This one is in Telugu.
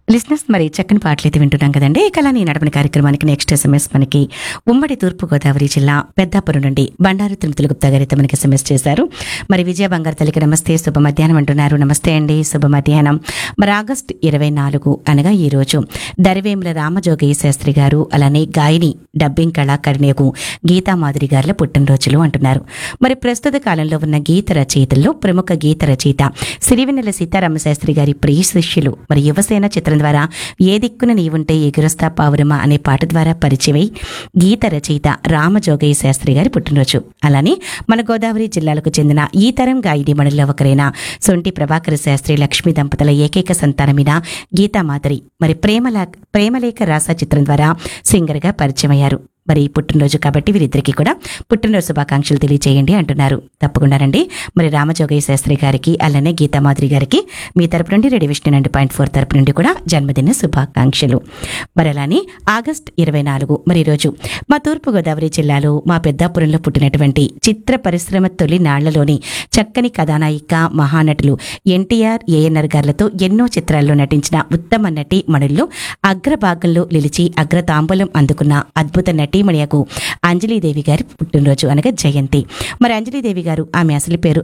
లిస్నర్స్ మరి చక్కని పాటలు అయితే వింటున్నాం కదండి ఇక అలా నేను నడపని కార్యక్రమానికి నెక్స్ట్ ఎస్ఎంఎస్ మనకి ఉమ్మడి తూర్పుగోదావరి జిల్లా పెద్దాపురం నుండి బండారు తిరుమతులు గుప్తా గారు అయితే మనకి ఎస్ఎంఎస్ చేశారు మరి విజయ బంగారు తల్లికి నమస్తే శుభ మధ్యాహ్నం అంటున్నారు నమస్తే అండి శుభ మధ్యాహ్నం మరి ఆగస్ట్ ఇరవై నాలుగు అనగా ఈ రోజు దరివేముల రామజోగయ్య శాస్త్రి గారు అలానే గాయని డబ్బింగ్ కళాకారిణికు గీతా మాధురి గారుల పుట్టినరోజులు అంటున్నారు మరి ప్రస్తుత కాలంలో ఉన్న గీత రచయితల్లో ప్రముఖ గీత రచయిత సిరివెన్నెల సీతారామ శాస్త్రి గారి ప్రియ శిష్యులు మరి యువసేన చిత్రం ద్వారా ఏ దిక్కున నీవుంటే ఎగురస్తా పావురమా అనే పాట ద్వారా పరిచయమై గీత రచయిత రామజోగయ్య శాస్త్రి గారి పుట్టినరోజు అలానే మన గోదావరి జిల్లాలకు చెందిన ఈ తరం గాయని మణుల్లో ఒకరైన సొంటి ప్రభాకర శాస్త్రి లక్ష్మీ దంపతుల ఏకైక సంతానమైన గీతామాధురి మరి ప్రేమలా ప్రేమలేఖ రాస చిత్రం ద్వారా సింగర్గా పరిచయమయ్యారు మరి పుట్టినరోజు కాబట్టి వీరిద్దరికీ కూడా పుట్టినరోజు శుభాకాంక్షలు తెలియజేయండి అంటున్నారు తప్పకుండానండి మరి రామజోగయ్య శాస్త్రి గారికి అలానే గీతామాధురి గారికి మీ తరపు నుండి ready Vishnu nine point four తరపు నుండి కూడా జన్మదిన శుభాకాంక్షలు మరి అలానే ఆగస్ట్ ఇరవై నాలుగు మరి ఈరోజు మా తూర్పుగోదావరి జిల్లాలో మా పెద్దాపురంలో పుట్టినటువంటి చిత్ర పరిశ్రమ తొలి నాళ్లలోని చక్కని కథానాయిక మహానటులు ఎన్టీఆర్ ఏఎన్ఆర్ గారులతో ఎన్నో చిత్రాల్లో నటించిన ఉత్తమ నటి మణుల్లో అగ్రభాగంలో నిలిచి అగ్రతాంబూలం అందుకున్న అద్భుత నటీమణియకు అంజలీదేవి గారి పుట్టినరోజు అనగా జయంతి మరి అంజలీదేవి గారు ఆమె అసలు పేరు